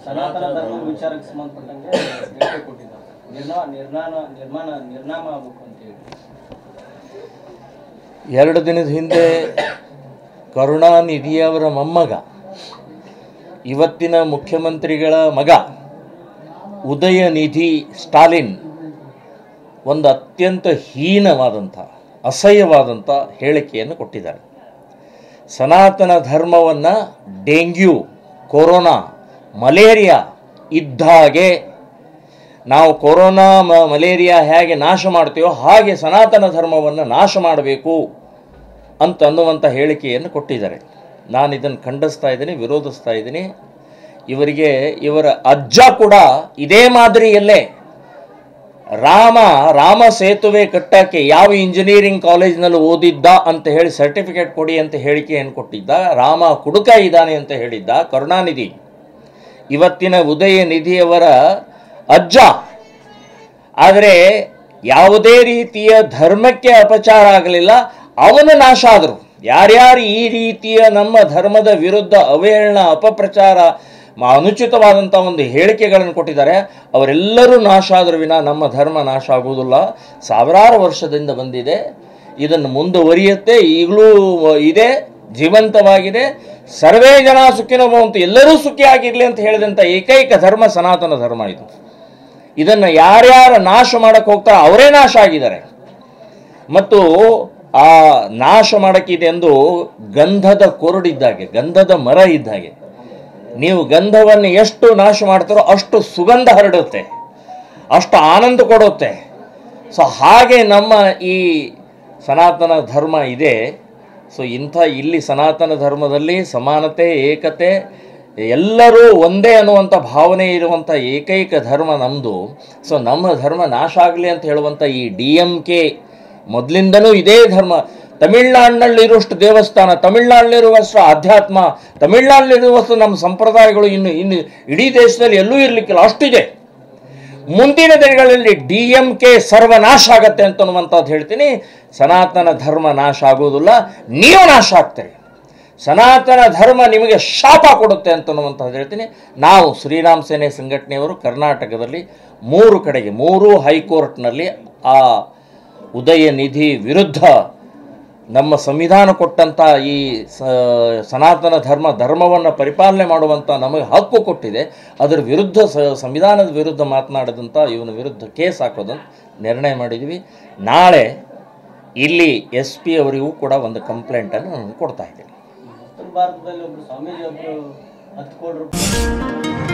ಸನಾತನ ಧರ್ಮ ವಿಚಾರಕ್ಕೆ ಸಂಬಂಧಪಟ್ಟಂಗೆ ಹೇಳಿಕೆ ಕೊಟ್ಟಿದ್ದಾರೆ ನಿರ್ನಾಮ ನಿರ್ನಾಮ ನಿರ್ಮಾಣ ನಿರ್ನಾಮ ಆಗ್ಬೇಕು ಅಂತ ಹೇಳಿ ಎರಡು ದಿನದ ಹಿಂದೆ ಕರುಣಾನಿಧಿಯವರ ಮೊಮ್ಮಗ ಇವತ್ತಿನ ಮುಖ್ಯಮಂತ್ರಿಗಳ ಮಗ ಉದಯನಿಧಿ ಸ್ಟಾಲಿನ್ ಒಂದು ಅತ್ಯಂತ ಹೀನವಾದಂಥ ಅಸಹ್ಯವಾದಂಥ ಹೇಳಿಕೆಯನ್ನು ಕೊಟ್ಟಿದ್ದಾರೆ ಸನಾತನ ಧರ್ಮವನ್ನು ಡೆಂಗ್ಯೂ ಕೊರೋನಾ ಮಲೇರಿಯಾ ಇದ್ದ ಹಾಗೆ ನಾವು ಕೊರೋನಾ ಮ ಮಲೇರಿಯಾ ಹೇಗೆ ನಾಶ ಮಾಡ್ತೀವೋ ಹಾಗೆ ಸನಾತನ ಧರ್ಮವನ್ನು ನಾಶ ಮಾಡಬೇಕು ಅಂತ ಅನ್ನುವಂಥ ಹೇಳಿಕೆಯನ್ನು ಕೊಟ್ಟಿದ್ದಾರೆ ನಾನು ಇದನ್ನು ಖಂಡಿಸ್ತಾ ಇದ್ದೀನಿ ವಿರೋಧಿಸ್ತಾ ಇದ್ದೀನಿ ಇವರಿಗೆ ಇವರ ಅಜ್ಜ ಕೂಡ ಇದೇ ಮಾದರಿಯಲ್ಲೇ ರಾಮ ರಾಮ ಸೇತುವೆ ಕಟ್ಟಕ್ಕೆ ಯಾವ ಇಂಜಿನಿಯರಿಂಗ್ ಕಾಲೇಜಿನಲ್ಲಿ ಓದಿದ್ದ ಅಂತ ಹೇಳಿ ಸರ್ಟಿಫಿಕೇಟ್ ಕೊಡಿ ಅಂತ ಹೇಳಿಕೆಯನ್ನು ಕೊಟ್ಟಿದ್ದ ರಾಮ ಕುಡುಕ ಇದ್ದಾನೆ ಅಂತ ಹೇಳಿದ್ದ ಕರುಣಾನಿಧಿ ಇವತ್ತಿನ ಉದಯ ನಿಧಿಯವರ ಅಜ್ಜ ಆದರೆ ಯಾವುದೇ ರೀತಿಯ ಧರ್ಮಕ್ಕೆ ಅಪಚಾರ ಆಗಲಿಲ್ಲ ಅವನು ನಾಶ ಆದರು ಯಾರ್ಯಾರು ಈ ರೀತಿಯ ನಮ್ಮ ಧರ್ಮದ ವಿರುದ್ಧ ಅವಹೇಳನ ಅಪಪ್ರಚಾರ ಮ- ಅನುಚಿತವಾದಂಥ ಒಂದು ಹೇಳಿಕೆಗಳನ್ನು ಕೊಟ್ಟಿದ್ದಾರೆ ಅವರೆಲ್ಲರೂ ನಾಶ ಆದರೂ ವಿನ ನಮ್ಮ ಧರ್ಮ ನಾಶ ಆಗುವುದಿಲ್ಲ ಸಾವಿರಾರು ವರ್ಷದಿಂದ ಬಂದಿದೆ ಇದನ್ನು ಮುಂದುವರಿಯುತ್ತೆ ಈಗಲೂ ಇದೆ ಜೀವಂತವಾಗಿದೆ ಸರ್ವೇ ಜನ ಸುಖಿನೋ ಭವಂತು ಎಲ್ಲರೂ ಸುಖಿಯಾಗಿರಲಿ ಅಂತ ಹೇಳಿದಂಥ ಏಕೈಕ ಧರ್ಮ ಸನಾತನ ಧರ್ಮ ಇದು ಇದನ್ನು ಯಾರ್ಯಾರು ನಾಶ ಮಾಡಕ್ಕೆ ಹೋಗ್ತಾರೆ ಅವರೇ ನಾಶ ಆಗಿದ್ದಾರೆ ಮತ್ತು ಆ ನಾಶ ಮಾಡಕ್ಕಿದೆ ಎಂದು ಗಂಧದ ಕೊರಡಿದ್ದಾಗೆ ಗಂಧದ ಮರ ಇದ್ದಾಗೆ ನೀವು ಗಂಧವನ್ನು ಎಷ್ಟು ನಾಶ ಮಾಡ್ತಾರೋ ಅಷ್ಟು ಸುಗಂಧ ಹರಡುತ್ತೆ ಅಷ್ಟು ಆನಂದ ಕೊಡುತ್ತೆ ಸೊ ಹಾಗೆ ನಮ್ಮ ಈ ಸನಾತನ ಧರ್ಮ ಇದೆ ಸೊ ಇಂಥ ಇಲ್ಲಿ ಸನಾತನ ಧರ್ಮದಲ್ಲಿ ಸಮಾನತೆ ಏಕತೆ ಎಲ್ಲರೂ ಒಂದೇ ಅನ್ನುವಂಥ ಭಾವನೆ ಇರುವಂಥ ಏಕೈಕ ಧರ್ಮ ನಮ್ಮದು ಸೊ ನಮ್ಮ ಧರ್ಮ ನಾಶ ಆಗಲಿ ಅಂತ ಹೇಳುವಂಥ ಈ ಡಿ ಎಮ್ ಕೆ ಮೊದಲಿಂದನೂ ಇದೇ ಧರ್ಮ ತಮಿಳ್ನಾಡಿನಲ್ಲಿರುವಷ್ಟು ದೇವಸ್ಥಾನ ತಮಿಳ್ನಾಡಿನಲ್ಲಿರುವಷ್ಟು ಆಧ್ಯಾತ್ಮ ತಮಿಳ್ನಾಡಿನಲ್ಲಿರುವಷ್ಟು ನಮ್ಮ ಸಂಪ್ರದಾಯಗಳು ಇನ್ನು ಇನ್ನು ಇಡೀ ದೇಶದಲ್ಲಿ ಎಲ್ಲೂ ಇರಲಿಕ್ಕಿಲ್ಲ ಅಷ್ಟಿದೆ ಮುಂದಿನ ದಿನಗಳಲ್ಲಿ ಡಿ ಎಂ ಕೆ ಸರ್ವನಾಶ ಆಗತ್ತೆ ಅಂತ ಅನ್ನುವಂಥದ್ದು ಹೇಳ್ತೀನಿ ಸನಾತನ ಧರ್ಮ ನಾಶ ಆಗೋದಿಲ್ಲ ನೀವು ನಾಶ ಆಗ್ತೀರಿ ಸನಾತನ ಧರ್ಮ ನಿಮಗೆ ಶಾಪ ಕೊಡುತ್ತೆ ಅಂತ ಅನ್ನುವಂಥದ್ದು ಹೇಳ್ತೀನಿ ನಾವು ಶ್ರೀರಾಮ್ ಸೇನೆ ಸಂಘಟನೆಯವರು ಕರ್ನಾಟಕದಲ್ಲಿ ಮೂರು ಕಡೆಗೆ ಮೂರು ಹೈಕೋರ್ಟ್ನಲ್ಲಿ ಆ ಉದಯ ನಿಧಿ ವಿರುದ್ಧ ನಮ್ಮ ಸಂವಿಧಾನ ಕೊಟ್ಟಂಥ ಈ ಸ ಸನಾತನ ಧರ್ಮ ಧರ್ಮವನ್ನು ಪರಿಪಾಲನೆ ಮಾಡುವಂಥ ನಮಗೆ ಹಕ್ಕು ಕೊಟ್ಟಿದೆ ಅದರ ವಿರುದ್ಧ ಸ ಸಂವಿಧಾನದ ವಿರುದ್ಧ ಮಾತನಾಡಿದಂಥ ಇವನ ವಿರುದ್ಧ ಕೇಸ್ ಹಾಕೋದನ್ನು ನಿರ್ಣಯ ಮಾಡಿದ್ವಿ ನಾಳೆ ಇಲ್ಲಿ ಎಸ್ ಪಿ ಅವರಿಗೂ ಕೂಡ ಒಂದು ಕಂಪ್ಲೇಂಟನ್ನು ನಾನು ಕೊಡ್ತಾ ಇದ್ದೀನಿ ಉತ್ತರ ಭಾರತದಲ್ಲಿ ಒಬ್ರು ಸ್ವಾಮೀಜಿ ಒಬ್ರು ಹತ್ಕೊಳ್ರು